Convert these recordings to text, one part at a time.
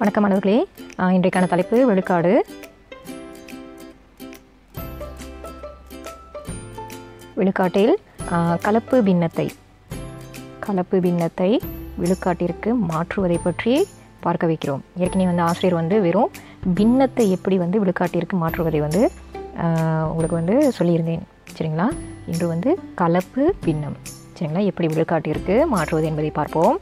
வணக்கம் மாணவர்களே ஆ, இன்றைக்கான தலைப்பு விழுக்காடு விழுக்காட்டில் ஆ, கலப்பு பின்னத்தை கலப்பு பின்னத்தை விழுக்காட்டிற்கு மாற்றுவதை பற்றி பார்க்க வைக்கிறோம் ஏற்கனவே வந்து ஆசிரியர் வந்து வெறும் பின்னத்தை எப்படி வந்து விழுக்காட்டிற்கு மாற்றுவதை வந்து ஆ, உங்களுக்கு வந்து சொல்லியிருந்தேன் சரிங்களா இன்று வந்து கலப்பு பின்னம் சரிங்களா எப்படி விழுக்காட்டிற்கு மாற்றுவது என்பதை பார்ப்போம்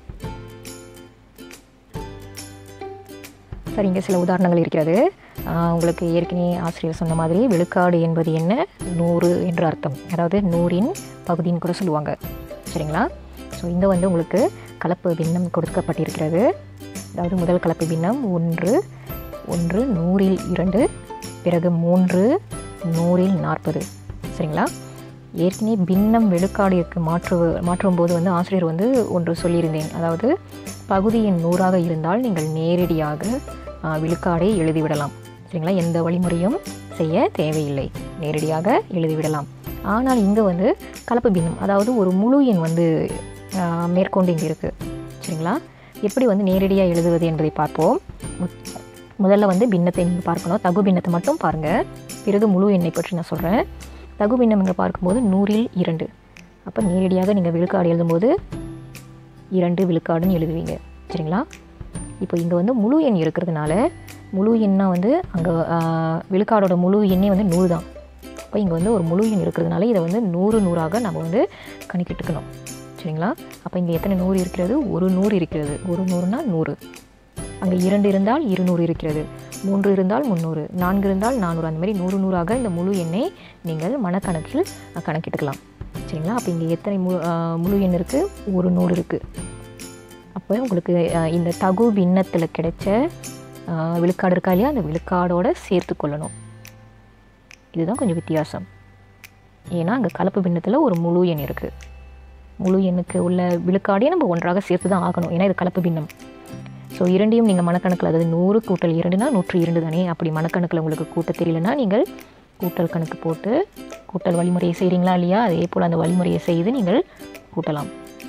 சரி இங்கே சில உதாரணங்கள் இருக்கிறது ஆஹ் உங்களுக்கு ஏற்கனவே ஆசிரியர் சொன்ன மாதிரி விழுக்காடு என்பது என்ன நூறு என்று அர்த்தம் அதாவது நூறின் பகுதின்னு கூட சொல்லுவாங்க சரிங்களா ஸோ இந்த வந்து உங்களுக்கு கலப்பு பின்னம் கொடுக்கப்பட்டிருக்கிறது அதாவது முதல் கலப்பு பின்னம் ஒன்று ஒன்று நூறில் இரண்டு பிறகு மூன்று நூறில் நாற்பது சரிங்களா ஏற்கனவே பின்னம் விழுக்காடிற்கு மாற்று மாற்றும் போது வந்து ஆசிரியர் வந்து ஒன்று சொல்லியிருந்தேன் அதாவது பகுதியின் நூறாக இருந்தால் நீங்கள் நேரடியாக ஆ, விழுக்காடை எழுதிவிடலாம் சரிங்களா எந்த வழிமுறையும் செய்ய தேவையில்லை நேரடியாக எழுதிவிடலாம் ஆனால் இங்கே வந்து கலப்பு பின்னம் அதாவது ஒரு முழு எண் வந்து ஆ, மேற்கொண்டு இங்கே இருக்குது சரிங்களா எப்படி வந்து நேரடியாக எழுதுவது என்பதை பார்ப்போம் மு- முதல்ல வந்து பின்னத்தை நீங்கள் பார்க்கணும் தகு பின்னத்தை மட்டும் பாருங்கள் பிறகு முழு எண்ணை பற்றி நான் சொல்கிறேன் தகு பின்னம் இங்கே பார்க்கும்போது நூறில் இரண்டு அப்போ நேரடியாக நீங்கள் விழுக்காடு எழுதும்போது இரண்டு விழுக்காடுன்னு எழுதுவீங்க சரிங்களா இப்போ இங்கே வந்து முழு எண் இருக்கிறதுனால முழு எண்ணா வந்து அங்கே விழுக்காடோட முழு எண்ணே வந்து நூறு தான் அப்போ இங்கே வந்து ஒரு முழு எண் இருக்கிறதுனால இதை வந்து நூறு நூறாக நம்ம வந்து கணக்கிட்டுக்கணும் சரிங்களா அப்போ இங்கே எத்தனை நூறு இருக்கிறது ஒரு நூறு இருக்கிறது ஒரு நூறுனா நூறு அங்கே இரண்டு இருந்தால் இருநூறு இருக்கிறது மூன்று இருந்தால் முந்நூறு நான்கு இருந்தால் நானூறு அந்த மாதிரி நூறு நூறாக இந்த முழு எண்ணை நீங்கள் மனக்கணக்கில் அஹ், கணக்கிட்டுக்கலாம் சரிங்களா அப்போ இங்கே எத்தனை மு அஹ், முழு எண் இருக்குது ஒரு நூறு இருக்குது அப்போ உங்களுக்கு அஹ், இந்த தகு பின்னத்தில் கிடைச்ச அஹ், விழுக்காடு இருக்கா இல்லையா அந்த விழுக்காடோட சேர்த்து கொள்ளணும் இதுதான் கொஞ்சம் வித்தியாசம் ஏன்னா அங்கே கலப்பு பின்னத்தில் ஒரு முழு எண் இருக்குது முழு எண்ணுக்கு உள்ள விழுக்காடையே நம்ம ஒன்றாக சேர்த்து தான் ஆகணும் ஏன்னா இது கலப்பு பின்னம் ஸோ இரண்டையும் நீங்கள் மனக்கணக்கில் அதாவது நூறு கூட்டல் இரண்டுனா நூற்றி இரண்டு தானே அப்படி மனக்கணக்கில் உங்களுக்கு கூட்ட தெரியலனா நீங்கள் கூட்டல் கணக்கு போட்டு கூட்டல் வழிமுறையை செய்கிறீங்களா இல்லையா அதே போல் அந்த வழிமுறையை செய்து நீங்கள் கூட்டலாம்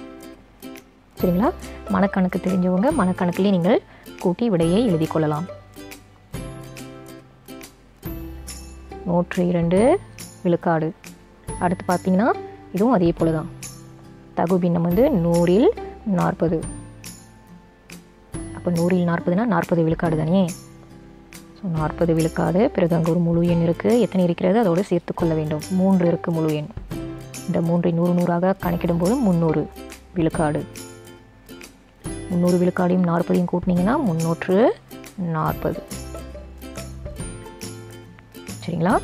சரிங்களா மனக்கணக்கு தெரிஞ்சவங்க மனக்கணக்கிலே நீங்கள் கூட்டி விடையை எழுதி கொள்ளலாம் நூற்று இரண்டு விழுக்காடு அடுத்து பார்த்தீங்கன்னா இதுவும் அதே போல தான் தகு பின்னம் வந்து நூறில் நாற்பது அப்போ நூறில் நாற்பதுனா நாற்பது விழுக்காடு தானே ஸோ நாற்பது விழுக்காடு பிறகு அங்கே ஒரு முழு எண் இருக்குது எத்தனை இருக்கிறது அதோடு சேர்த்து கொள்ள வேண்டும் மூன்று இருக்குது முழு எண் இந்த மூன்றை நூறு நூறாக கணக்கிடும்போது முந்நூறு விழுக்காடு முந்நூறு விழுக்காடையும் நாற்பதையும் கூட்டினீங்கன்னா முந்நூற்று நாற்பது சரிங்களா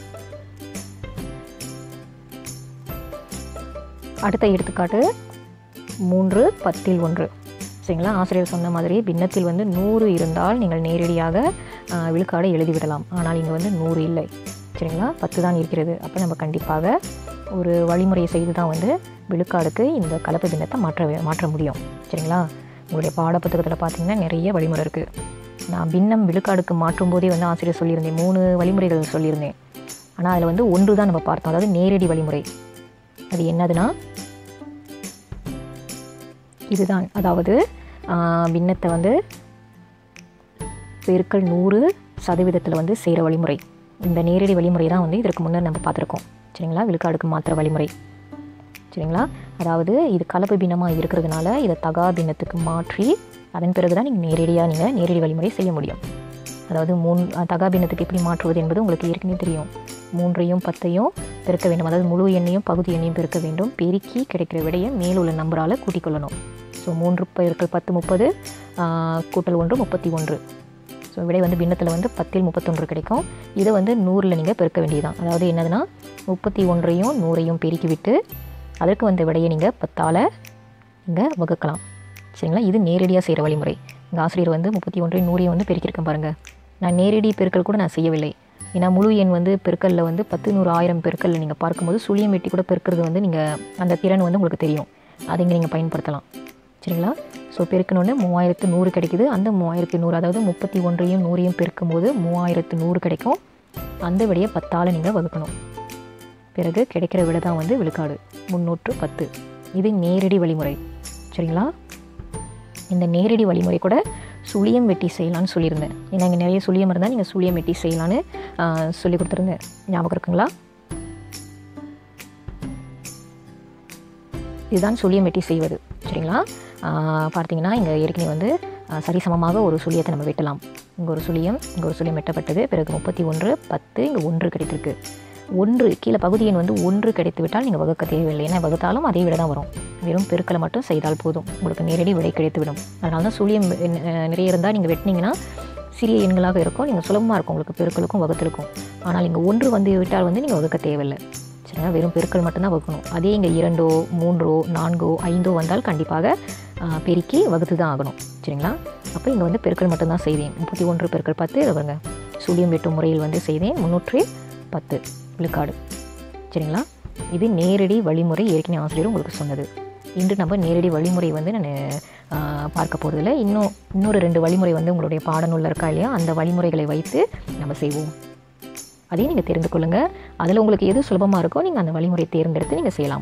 அடுத்த எடுத்துக்காட்டு மூன்று பத்தில் ஒன்று சரிங்களா ஆசிரியர் சொன்ன மாதிரி பின்னத்தில் வந்து நூறு இருந்தால் நீங்கள் நேரடியாக ஆஹ், விழுக்காடை எழுதிவிடலாம் ஆனால் இங்கே வந்து நூறு இல்லை சரிங்களா பத்து தான் இருக்கிறது அப்போ நம்ம கண்டிப்பாக ஒரு வழிமுறையை செய்து தான் வந்து விழுக்காடுக்கு இந்த கலப்பு பின்னத்தை மாற்ற வே- மாற்ற முடியும் சரிங்களா உங்களுடைய பாடப்புத்தகத்தில் பார்த்தீங்கன்னா நிறைய வழிமுறை இருக்குது நான் பின்னம் விழுக்காடுக்கு மாற்றும் போதே வந்து ஆசிரியர் சொல்லியிருந்தேன் மூணு வழிமுறைகள் சொல்லியிருந்தேன் ஆனால் அதில் வந்து ஒன்று தான் நம்ம பார்த்தோம் அதாவது நேரடி வழிமுறை அது என்னதுன்னா இதுதான் அதாவது ஆஹ், பின்னத்தை வந்து பெருக்கல் நூறு சதவீதத்தில் வந்து செய்கிற வழிமுறை இந்த நேரடி வழிமுறை தான் வந்து இதற்கு முன்னர் நம்ம பார்த்துருக்கோம் சரிங்களா விழுக்காடுக்கு மாத்திர வழிமுறை சரிங்களா அதாவது இது கலப்பு பின்னமாக இருக்கிறதுனால இதை தகா பின்னத்துக்கு மாற்றி அதன் பிறகு தான் நீங்கள் நேரடியாக நீங்கள் நேரடி வழிமுறை செய்ய முடியும் அதாவது மூன் அஹ், தகா பின்னத்துக்கு எப்படி மாற்றுவது என்பது உங்களுக்கு ஏற்கனவே தெரியும் மூன்றையும் பத்தையும் பெருக்க வேண்டும் அதாவது முழு எண்ணையும் பகுதி எண்ணையும் பெருக்க வேண்டும் பெருக்கி கிடைக்கிற விடையை மேலுள்ள நம்பரால் கூட்டிக் கொள்ளணும் ஸோ மூன்று பெருக்கல் பத்து முப்பது ஆஹ், கூட்டல் ஒன்று முப்பத்தி ஒன்று ஸோ விடை வந்து பின்னத்தில் வந்து பத்தில் முப்பத்தொன்று கிடைக்கும் இதை வந்து நூறில் நீங்கள் பெருக்க வேண்டியதுதான் அதாவது என்னதுன்னா முப்பத்தி ஒன்றையும் நூறையும் பெருக்கி விட்டு அதற்கு வந்த விடையை நீங்கள் பத்தால் நீங்கள் வகுக்கலாம் சரிங்களா இது நேரடியாக செய்கிற வழிமுறை எங்கள் ஆசிரியர் வந்து முப்பத்தி ஒன்றையும் நூறையும் வந்து பெருக்கியிருக்கேன் பாருங்கள் நான் நேரடி பெருக்கல் கூட நான் செய்யவில்லை ஏன்னா முழு எண் வந்து பெருக்கல்ல வந்து பத்து நூறு ஆயிரம் பெருக்கல்ல நீங்கள் பார்க்கும்போது சுழியம் வெட்டி கூட பெருக்கிறது வந்து நீங்கள் அந்த திறன் வந்து உங்களுக்கு தெரியும் அதை இங்கே நீங்கள் பயன்படுத்தலாம் சரிங்களா ஸோ பெருக்கணுன்னு மூவாயிரத்து நூறு கிடைக்குது அந்த மூவாயிரத்து நூறு அதாவது முப்பத்தி ஒன்றையும் நூறையும் பெருக்கும்போது மூவாயிரத்து நூறு கிடைக்கும் அந்த விடையை பத்தால் நீங்கள் வகுக்கணும் பிறகு கிடைக்கிற விடை தான் வந்து விழுக்காடு முந்நூற்று பத்து இது நேரடி வழிமுறை சரிங்களா இந்த நேரடி வழிமுறை கூட சுழியம் வெட்டி செய்யலான்னு சொல்லியிருந்தேன் ஏன்னா இங்கே நிறைய சுழியம் இருந்தால் நீங்கள் சுழியம் வெட்டி செய்யலான்னு ஆஹ், சொல்லி கொடுத்துருந்தேன் ஞாபகம் இருக்குங்களா இதுதான் சுழியம் வெட்டி செய்வது சரிங்களா ஆஹ், பார்த்தீங்கன்னா இங்கே ஏற்கனவே வந்து ஆஹ், சரிசமமாக ஒரு சுழியத்தை நம்ம வெட்டலாம் இங்கே ஒரு சுழியம் இங்கே ஒரு சுழியம் வெட்டப்பட்டது பிறகு முப்பத்தி ஒன்று பத்து இங்கே ஒன்று கிடைத்திருக்கு ஒன்று கீழே பகுதி எண் வந்து ஒன்று கிடைத்து விட்டால் நீங்கள் வகுக்க தேவையில்லை ஏன்னா வகுத்தாலும் அதே விட தான் வரும் வெறும் பெருக்களை மட்டும் செய்தால் போதும் உங்களுக்கு நேரடி விடை கிடைத்து விடும் அதனால தான் சுழியம் அஹ், நிறைய இருந்தால் நீங்கள் வெட்டினீங்கன்னா சிறிய எண்களாக இருக்கும் நீங்கள் சுலபமாக இருக்கும் உங்களுக்கு பெருக்களுக்கும் வகுத்தலுக்கும் ஆனால் இங்கே ஒன்று வந்து விட்டால் வந்து நீங்கள் வகுக்க தேவையில்லை சரிங்களா வெறும் பெருக்கள் மட்டும்தான் வகுக்கணும் அதே இங்கே இரண்டோ மூன்றோ நான்கோ ஐந்தோ வந்தால் கண்டிப்பாக ஆஹ், பெருக்கி வகுத்து தான் ஆகணும் சரிங்களா அப்போ இங்கே வந்து பெருக்கள் மட்டும்தான் செய்தேன் முப்பத்தி ஒன்று பெருக்கள் பத்து இதை பாருங்க சுழியம் வெட்டும் முறையில் வந்து செய்தேன் முந்நூற்றி பத்து விழுக்காடு சரிங்களா இது நேரடி வழிமுறை ஏற்கனவே ஆசிரியர் உங்களுக்கு சொன்னது இன்று நம்ம நேரடி வழிமுறை வந்து நான் பார்க்க போகிறதில்ல இன்னும் இன்னொரு ரெண்டு வழிமுறை வந்து உங்களுடைய பாடநூலில் இருக்கா இல்லையா அந்த வழிமுறைகளை வைத்து நம்ம செய்வோம் அதையும் நீங்கள் தெரிந்து கொள்ளுங்கள் அதில் உங்களுக்கு எது சுலபமாக இருக்கோ நீங்கள் அந்த வழிமுறையை தேர்ந்தெடுத்து நீங்கள் செய்யலாம்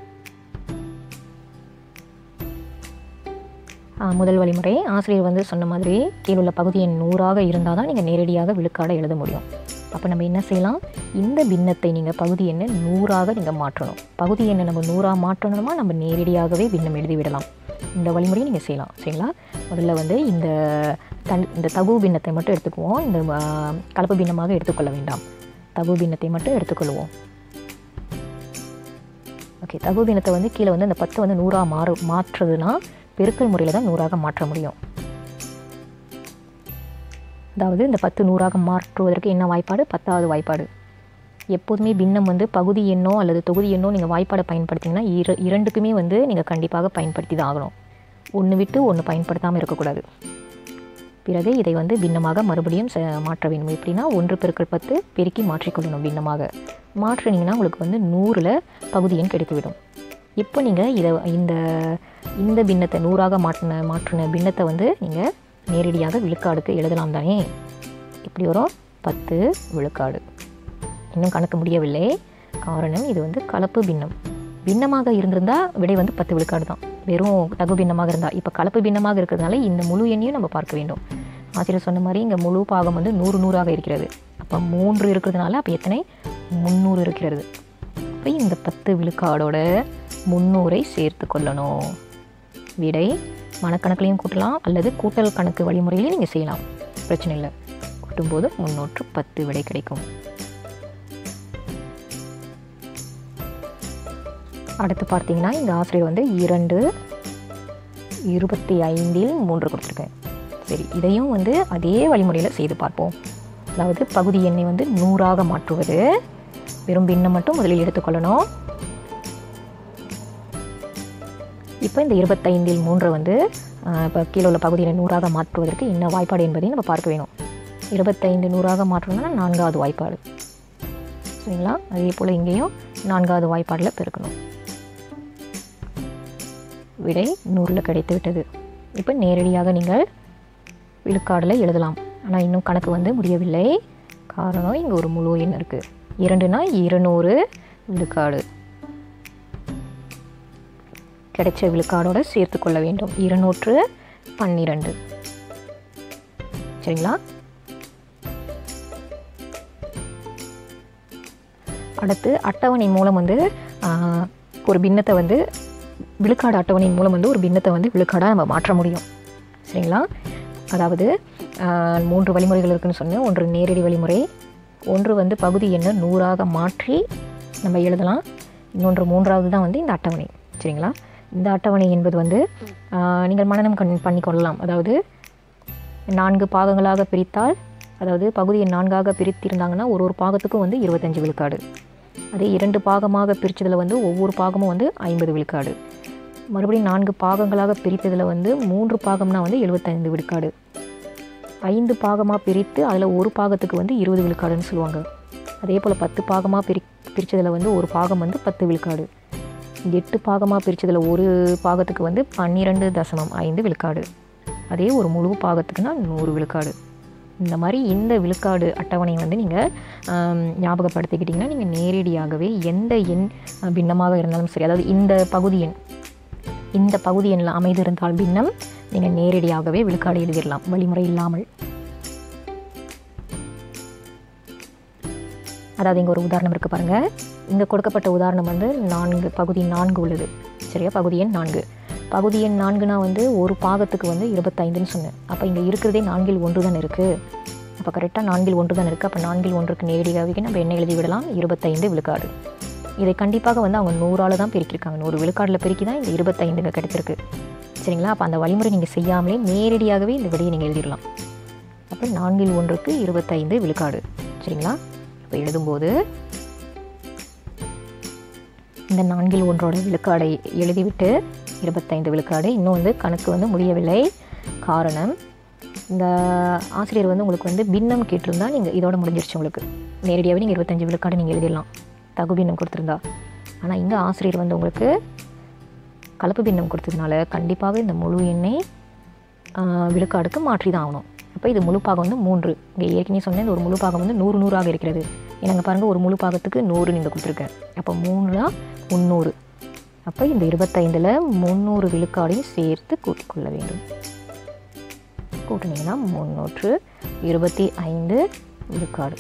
ஆ, முதல் வழிமுறை ஆசிரியர் வந்து சொன்ன மாதிரி கீழுள்ள பகுதி எண் நூறாக இருந்தால் தான் நீங்கள் நேரடியாக விழுக்காடை எழுத முடியும் அப்போ நம்ம என்ன செய்யலாம் இந்த பின்னத்தை நீங்கள் பகுதி எண்ணை நூறாக நீங்கள் மாற்றணும் பகுதி எண்ணை நம்ம நூறாக மாற்றணுமா நம்ம நேரடியாகவே பின்னம் எழுதி விடலாம் இந்த வழிமுறையை நீங்கள் செய்யலாம் சரிங்களா முதல்ல வந்து இந்த தன் இந்த தகு பின்னத்தை மட்டும் எடுத்துக்குவோம் இந்த ஆ, கலப்பு பின்னமாக எடுத்துக்கொள்ள வேண்டாம் தகு பின்னத்தை மட்டும் எடுத்துக்கொள்வோம் ஓகே தகு பின்னத்தை வந்து கீழே வந்து அந்த பத்து வந்து நூறாக மாறு மாற்றுறதுனா பெருக்கல் முறையில் தான் நூறாக மாற்ற முடியும் அதாவது இந்த பத்து நூறாக மாற்றுவதற்கு என்ன வாய்ப்பாடு பத்தாவது வாய்ப்பாடு எப்போதுமே பின்னம் வந்து பகுதி எண்ணோ அல்லது தொகுதி எண்ணோ நீங்கள் வாய்ப்பாடை பயன்படுத்திங்கன்னா இர இரண்டுக்குமே வந்து நீங்கள் கண்டிப்பாக பயன்படுத்தி தான் ஆகணும் ஒன்று விட்டு ஒன்று பயன்படுத்தாமல் இருக்கக்கூடாது பிறகு இதை வந்து பின்னமாக மறுபடியும் ச மாற்ற வேண்டும் எப்படின்னா ஒன்று பெருக்கல் பத்து பெருக்கி மாற்றிக்கொள்ளணும் பின்னமாக மாற்றினீங்கன்னா உங்களுக்கு வந்து நூறில் பகுதி எண் கிடைத்துவிடும் இப்போ நீங்கள் இதை இந்த இந்த பின்னத்தை நூறாக மாற்றின மாற்றின பின்னத்தை வந்து நீங்கள் நேரடியாக விழுக்காடுக்கு எழுதலாம் தானே இப்படி வரும் பத்து விழுக்காடு இன்னும் கணக்கு முடியவில்லை காரணம் இது வந்து கலப்பு பின்னம் பின்னமாக இருந்திருந்தால் விடை வந்து பத்து விழுக்காடு தான் வெறும் தகு பின்னமாக இருந்தால் இப்போ கலப்பு பின்னமாக இருக்கிறதுனால இந்த முழு எண்ணையும் நம்ம பார்க்க வேண்டும் ஆசிரியர் சொன்ன மாதிரி இங்கே முழு பாகம் வந்து நூறு நூறாக இருக்கிறது அப்போ மூன்று இருக்கிறதுனால அப்போ எத்தனை முந்நூறு இருக்கிறது அப்போ இந்த பத்து விழுக்காடோட முந்நூறை சேர்த்து கொள்ளணும் விடை மனக்கணக்குலையும் கூட்டலாம் அல்லது கூட்டல் கணக்கு வழிமுறையிலையும் நீங்கள் செய்யலாம் பிரச்சனை இல்லை கூட்டும்போது முந்நூற்று பத்து விடை கிடைக்கும் அடுத்து பார்த்தீங்கன்னா இந்த ஆசிரியர் வந்து இரண்டு இருபத்தி ஐந்தில் மூன்று கொடுத்துருக்கேன் சரி இதையும் வந்து அதே வழிமுறையில் செய்து பார்ப்போம் அதாவது பகுதி எண்ணை வந்து நூறாக மாற்றுவது வெறும் பின்னம் மட்டும் முதலில் எடுத்துக்கொள்ளணும் இப்போ இந்த இருபத்தைந்தில் மூன்றை வந்து ஆஹ், இப்போ கீழே உள்ள பகுதியை நூறாக மாற்றுவதற்கு என்ன வாய்ப்பாடு என்பதையும் நம்ம பார்க்க வேணும் இருபத்தைந்து நூறாக மாற்றணும்னா நான்காவது வாய்ப்பாடு சரிங்களா அதே போல் இங்கேயும் நான்காவது வாய்ப்பாடில் பெருக்கணும் விடை நூறில் கிடைத்து விட்டது இப்போ நேரடியாக நீங்கள் விழுக்காடில் எழுதலாம் ஆனால் இன்னும் கணக்கு வந்து முடியவில்லை காரணம் இங்கே ஒரு முழு எண் இருக்குது இரண்டுனா இருநூறு விழுக்காடு கிடைச்ச விழுக்காடோட சேர்த்து கொள்ள வேண்டும் இருநூற்று பன்னிரண்டு சரிங்களா அடுத்து அட்டவணை மூலம் வந்து ஆஹ், ஒரு பின்னத்தை வந்து விழுக்காடு அட்டவணையின் மூலம் வந்து ஒரு பின்னத்தை வந்து விழுக்காடாக நம்ம மாற்ற முடியும் சரிங்களா அதாவது ஆஹ், மூன்று வழிமுறைகள் இருக்குன்னு சொன்னேன் ஒன்று நேரடி வழிமுறை ஒன்று வந்து பகுதி எண்ணை நூறாக மாற்றி நம்ம எழுதலாம் இன்னொன்று மூன்றாவது தான் வந்து இந்த அட்டவணை சரிங்களா இந்த அட்டவணை என்பது வந்து ஆஹ், நீங்கள் மனனம் கண் பண்ணிக்கொள்ளலாம் அதாவது நான்கு பாகங்களாக பிரித்தால் அதாவது பகுதியை நான்காக பிரித்திருந்தாங்கன்னா ஒரு ஒரு பாகத்துக்கும் வந்து இருபத்தஞ்சு விழுக்காடு அதே இரண்டு பாகமாக பிரித்ததில் வந்து ஒவ்வொரு பாகமும் வந்து ஐம்பது விழுக்காடு மறுபடியும் நான்கு பாகங்களாக பிரித்ததில் வந்து மூன்று பாகம்னா வந்து எழுபத்தைந்து விழுக்காடு ஐந்து பாகமாக பிரித்து அதில் ஒரு பாகத்துக்கு வந்து இருபது விழுக்காடுன்னு சொல்லுவாங்க அதே போல் பத்து பாகமாக பிரி பிரித்ததில் வந்து ஒரு பாகம் வந்து பத்து விழுக்காடு எட்டு பாகமாக பிரித்ததில் ஒரு பாகத்துக்கு வந்து பன்னிரெண்டு தசமம் ஐந்து விழுக்காடு அதே ஒரு முழு பாகத்துக்குனா நூறு விழுக்காடு இந்த மாதிரி இந்த விழுக்காடு அட்டவணை வந்து நீங்கள் ஞாபகப்படுத்திக்கிட்டிங்கன்னா நீங்கள் நேரடியாகவே எந்த எண் அஹ், பின்னமாக இருந்தாலும் சரி அதாவது இந்த பகுதி எண் இந்த பகுதி எண்ணில் அமைந்திருந்தால் பின்னம் நீங்கள் நேரடியாகவே விழுக்காடு எழுதிடலாம் வழிமுறை இல்லாமல் அதாவது இங்கே ஒரு உதாரணம் இருக்குது பாருங்கள் இங்கே கொடுக்கப்பட்ட உதாரணம் வந்து நான்கு பகுதி நான்கு உள்ளது சரியா பகுதி எண் நான்கு பகுதி எண் நான்குனா வந்து ஒரு பாகத்துக்கு வந்து இருபத்தைந்துன்னு சொன்னேன் அப்போ இங்கே இருக்கிறதே நான்கில் ஒன்று தான் இருக்குது அப்போ கரெக்டாக நான்கில் ஒன்று தான் இருக்குது அப்போ நான்கில் ஒன்றுக்கு நேரடியாகவே நம்ம என்ன எழுதி விடலாம் இருபத்தைந்து விழுக்காடு இதை கண்டிப்பாக வந்து அவங்க நூறால் தான் பெருக்கியிருக்காங்க நூறு விழுக்காடில் பெருக்கி தான் இந்த இருபத்தைந்துங்க கிடைச்சிருக்கு சரிங்களா அப்போ அந்த வழிமுறை நீங்கள் செய்யாமலே நேரடியாகவே இந்த விடையை நீங்கள் எழுதிடலாம் அப்போ நான்கில் ஒன்றுக்கு இருபத்தைந்து விழுக்காடு சரிங்களா இப்போ எழுதும்போது இந்த நான்கில் ஒன்றோட விழுக்காடை எழுதிவிட்டு இருபத்தைந்து விழுக்காடு இன்னும் வந்து கணக்கு வந்து முடியவில்லை காரணம் இந்த ஆசிரியர் வந்து உங்களுக்கு வந்து பின்னம் கேட்டிருந்தா நீங்கள் இதோட முடிஞ்சிருச்சு உங்களுக்கு நேரடியாகவே நீங்கள் இருபத்தஞ்சு விழுக்காடு நீங்கள் எழுதிடலாம் தகு பின்னம் கொடுத்துருந்தா ஆனால் இங்கே ஆசிரியர் வந்து உங்களுக்கு கலப்பு பின்னம் கொடுத்ததுனால கண்டிப்பாக இந்த முழு எண்ணெய் விழுக்காடுக்கு மாற்றி தான் ஆகணும் அப்போ இது முழு பாகம் வந்து மூன்று இங்கே ஏற்கனவே சொன்னேன் இந்த ஒரு முழு பாகம் வந்து நூறு நூறாக இருக்கிறது எனக்கு பாருங்கள் ஒரு முழு பாகத்துக்கு நூறு நீங்கள் கொடுத்துருக்கேன் அப்போ மூணுனா முந்நூறு அப்போ இந்த இருபத்தைந்தில் முந்நூறு விழுக்காடையும் சேர்த்து கூட்டிக்கொள்ள வேண்டும் கூட்டினீங்கன்னா முந்நூற்று இருபத்தி ஐந்து விழுக்காடு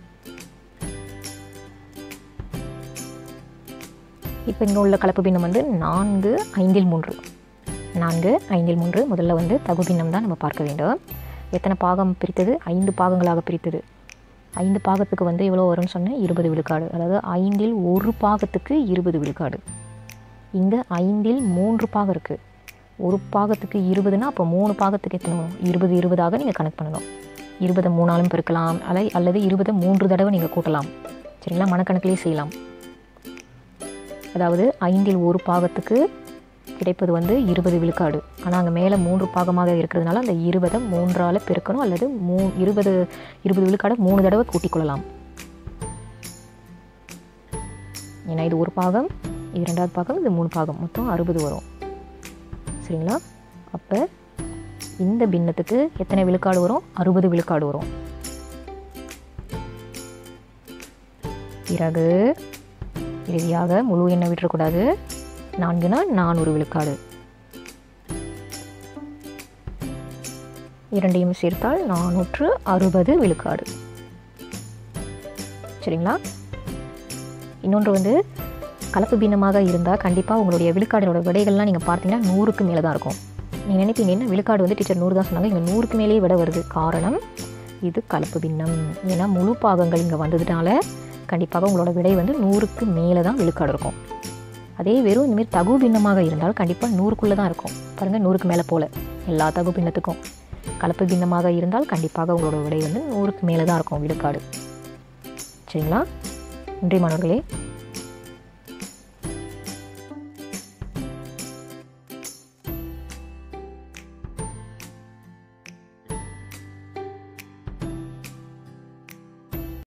இப்போ இங்கே உள்ள கலப்பு பின்னம் வந்து நான்கு ஐந்தில் மூன்று நான்கு ஐந்தில் மூன்று முதல்ல வந்து தகு பின்னம் தான் நம்ம பார்க்க வேண்டும் எத்தனை பாகம் பிரித்தது ஐந்து பாகங்களாக பிரித்தது ஐந்து பாகத்துக்கு வந்து எவ்வளோ வரும்னு சொன்னேன் இருபது விழுக்காடு அதாவது ஐந்தில் ஒரு பாகத்துக்கு இருபது விழுக்காடு இங்கே ஐந்தில் மூன்று பாகம் இருக்குது ஒரு பாகத்துக்கு இருபதுனா அப்போ மூணு பாகத்துக்கு எத்தனை இருபது இருபதாக நீங்கள் கணக்கு பண்ணணும் இருபதை மூணாலும் பெருக்கலாம் அல்ல அல்லது இருபதை மூன்று தடவை நீங்கள் கூட்டலாம் சரிங்களா மனக்கணக்கிலே செய்யலாம் அதாவது ஐந்தில் ஒரு பாகத்துக்கு கிடைப்பது வந்து இருபது விழுக்காடு ஆனால் அங்கே மேலே மூன்று பாகமாக இருக்கிறதுனால அந்த இருபதை மூன்றால் பெருக்கணும் அல்லது மூ இருபது இருபது விழுக்காடை மூணு தடவை கூட்டிக் கொள்ளலாம் ஏன்னா இது ஒரு பாகம் இது ரெண்டாவது பாகம் இது மூணு பாகம் மொத்தம் அறுபது வரும் சரிங்களா அப்போ இந்த பின்னத்துக்கு எத்தனை விழுக்காடு வரும் அறுபது விழுக்காடு வரும் பிறகு இறுதியாக முழு எண்ணெய் விட்டுறக்கூடாது நான்குனா நானூறு விழுக்காடு இரண்டையும் சேர்த்தால் நானூற்று அறுபது விழுக்காடு சரிங்களா இன்னொன்று வந்து கலப்பு பின்னமாக இருந்தால் கண்டிப்பாக உங்களுடைய விழுக்காடோட விடைகள்லாம் நீங்கள் பார்த்தீங்கன்னா நூறுக்கு மேலே தான் இருக்கும் நீங்கள் நினைப்பீங்க என்ன விழுக்காடு வந்து டீச்சர் நூறு தான் சொன்னாங்க இங்கே நூறுக்கு மேலேயே விட வருது காரணம் இது கலப்பு பின்னம் ஏன்னா முழு பாகங்கள் இங்கே வந்ததுனால கண்டிப்பாக உங்களோட விடை வந்து நூறுக்கு மேலே தான் விழுக்காடு இருக்கும் அதே வெறும் இந்தமாரி தகு பின்னமாக இருந்தால் கண்டிப்பாக நூறுக்குள்ளே தான் இருக்கும் பாருங்கள் நூறுக்கு மேலே போல் எல்லா தகு பின்னத்துக்கும் கலப்பு பின்னமாக இருந்தால் கண்டிப்பாக உங்களோட விடை வந்து நூறுக்கு மேலே தான் இருக்கும் விழுக்காடு சரிங்களா நன்றி மாணவர்களே